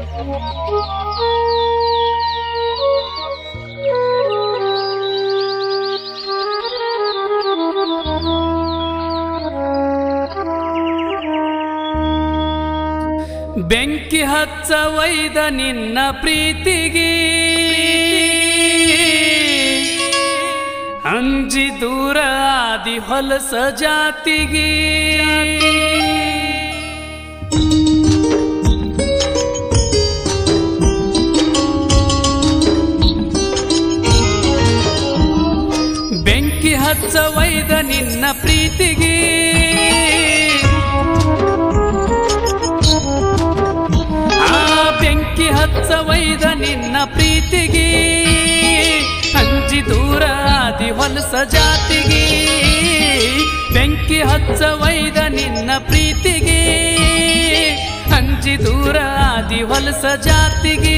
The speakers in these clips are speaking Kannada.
ಬೆಂಕಿ ಹಚ್ಚ ಒಯ್ದ ನಿನ್ನ ಪ್ರೀತಿಗೆ ಅಂಜಿ ದೂರ ಆದಿ ಹೊಲಸ ಜಾತಿಗೆ ಬೆಂಕಿ ಹಚ್ಚ ಒಯ್ದ ನಿನ್ನ ಪ್ರೀತಿಗೆ ಆ ಬೆಂಕಿ ಹಚ್ಚ ಒಯ್ದ ನಿನ್ನ ಪ್ರೀತಿಗೆ ಅಂಜಿ ದೂರ ಆದಿ ಹೊಲಸ ಜಾತಿಗೆ ಬೆಂಕಿ ಹಚ್ಚ ಒಯ್ದ ನಿನ್ನ ಪ್ರೀತಿಗೆ ಅಂಜಿ ದೂರ ಆದಿ ಹೊಲಸ ಜಾತಿಗೆ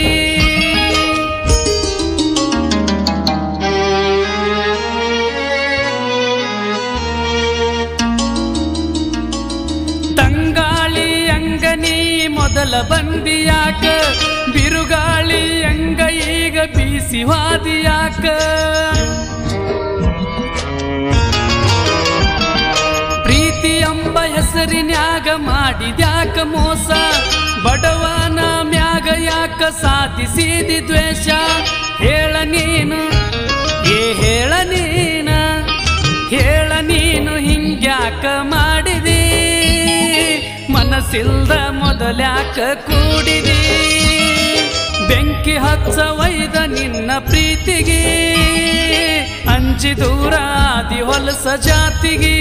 ತಂಗಾಳಿ ಅಂಗನಿ ಮೊದಲ ಬಂದಿಯಾಕ ಬಿರುಗಾಳಿ ಅಂಗ ಈಗ ಬೀಸಿ ವಾದಿಯಾಕ ಪ್ರೀತಿ ಎಂಬ ಹೆಸರಿನ್ಯಾಗ ಮಾಡಿದ್ಯಾಕ ಮೋಸ ಬಡವನ ಮ್ಯಾಗ ಯಾಕ ಸಾಧಿಸಿದಿ ದ್ವೇಷ ಹೇಳ ನೀನು ಏ ಹೇಳ ನೀನ ಹೇಳ ನೀನು ಹಿಂಗ್ಯಾಕ ಮಾಡಿದಿ ಮನಸ್ಸಿಲ್ದ ಮೊದಲ್ಯಾಕ ಕೂಡಿದಿ ಬೆಂಕಿ ಹಚ್ಚ ಒಯ್ದ ನಿನ್ನ ಪ್ರೀತಿಗೆ ಅಂಜಿ ದೂರ ಆದಿ ಹೊಲಸ ಜಾತಿಗೆ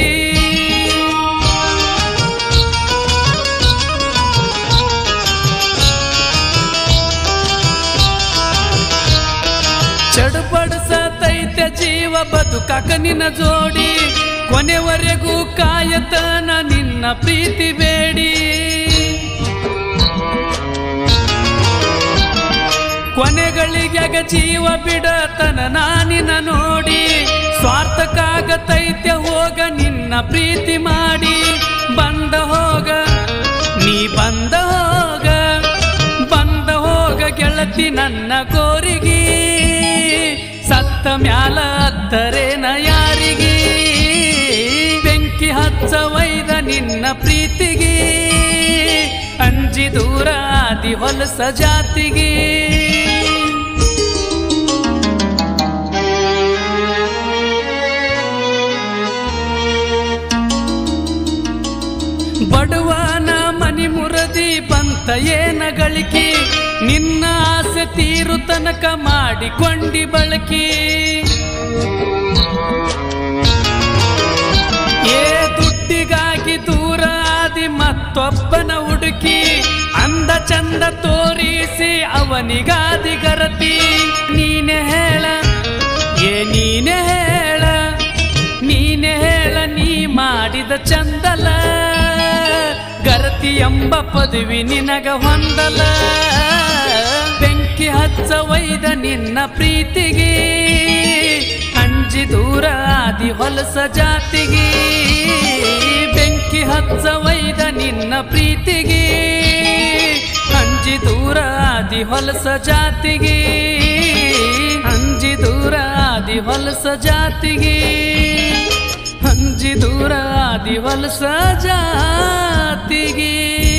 ಚಡುಪಡಿಸತೈತೆ ಜೀವ ಬದುಕಾಕ ನಿನ್ನ ಜೋಡಿ ಕೊನೆವರೆಗೂ ಕಾಯತನ ನಿನ್ನ ಪ್ರೀತಿ ಬೇಡಿ ಕೊನೆಗಳಿಗ್ಯಾಗ ಜೀವ ಬಿಡತನ ನಾನಿನ ನೋಡಿ ಸ್ವಾರ್ಥಕ್ಕಾಗತೈತೆ ಹೋಗ ನಿನ್ನ ಪ್ರೀತಿ ಮಾಡಿ ಬಂದ ಹೋಗ ನೀ ಬಂದ ಹೋಗ ಬಂದ ಹೋಗ ಗೆಳತಿ ನನ್ನ ಕೋರಿಗೆ ಸತ್ತ ಮ್ಯಾಲ ಹತ್ತರೇನ ಯಾರಿಗೆ ಬೆಂಕಿ ಹಚ್ಚ ಒಯ್ದ ನಿನ್ನ ಪ್ರೀತಿಗೆ ಅಂಜಿ ದೂರ ಆದಿ ಹೊಲಸ ಜಾತಿಗೆ ಬಡವನ ಮನಿ ಮುರದಿ ಬಂತ ಏನ ಗಳಿಕೆ ನಿನ್ನ ಆಸೆ ತೀರು ತನಕ ಮಾಡಿಕೊಂಡಿ ಬಳಕೆ ಏ ದುಡ್ಡಿಗಾಗಿ ದೂರ ಆದಿ ಮತ್ತೊಬ್ಬನ ಹುಡುಕಿ ಅಂದ ಚಂದ ತೋರಿಸಿ ಅವನಿಗಾದಿ ಗರತಿ ನೀನೆ ಹೇಳ ಏ ನೀನೆ ಹೇಳ ನೀನೆ ಹೇಳ ನೀ ಮಾಡಿದ ಚಂದಲ ಗರತಿ ಎಂಬ ಪದವಿ ನಿನಗ ಹೊಂದಲ ಬೆಂಕಿ ಹಚ್ಚ ಒಯ್ದ ನಿನ್ನ ಪ್ರೀತಿಗೆ ಅಂಜಿ ದೂರ ಆದಿ ಹೊಲಸ ಜಾತಿಗೆ ಬೆಂಕಿ ಹಚ್ಚ ಒಯ್ದ ನಿನ್ನ ಪ್ರೀತಿಗೆ ಅಂಜಿ ದೂರ ಆದಿ ಹೊಲಸ ಜಾತಿಗೆ ಅಂಜಿ ದೂರ ಆದಿ ಹೊಲಸ ಜಾತಿಗೆ ಅಂಜಿ ದೂರ ಆದಿ ಹೊಲಸ ಜಾತಿಗೆ